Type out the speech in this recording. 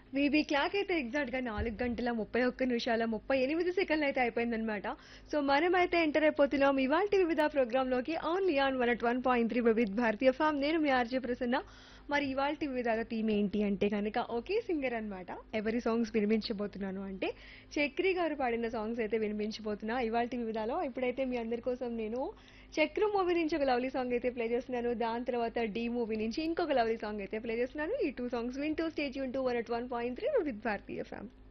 BB clock అయితే exact గా నాలుగు గంటల ముప్పై ఒక్క నిమిషాల ముప్పై ఎనిమిది సెకండ్లు అయితే అయిపోయిందనమాట సో మనమైతే ఎంటర్ అయిపోతున్నాం ఇవాళ వివిధ ప్రోగ్రామ్ లోకి only on one at one point three Vividh Bharatiya form నేను మీ ఆర్జే ప్రసన్న మరి ఇవాళ వివిధ థీమ్ ఏంటి అంటే కనుక ఒకే సింగర్ అన్నమాట ఎవరి సాంగ్స్ వినిపించబోతున్నాను అంటే చక్రి గారు పాడిన సాంగ్స్ అయితే వినిపించబోతున్నా ఇవాళ వివిధాలో ఇప్పుడైతే మీ అందరి కోసం నేను చక్రం మూవీ నుంచి ఒక లవ్లీ సాంగ్ అయితే ప్లే చేస్తున్నాను దాని తర్వాత డి మూవీ నుంచి ఇంకొక లవ్లీ సాంగ్ అయితే ప్లే చేస్తున్నాను ఈ టూ సాంగ్స్ వింటూ స్టేజ్ యూన్ to one at one point three with Bharatiya ఫ్యామ్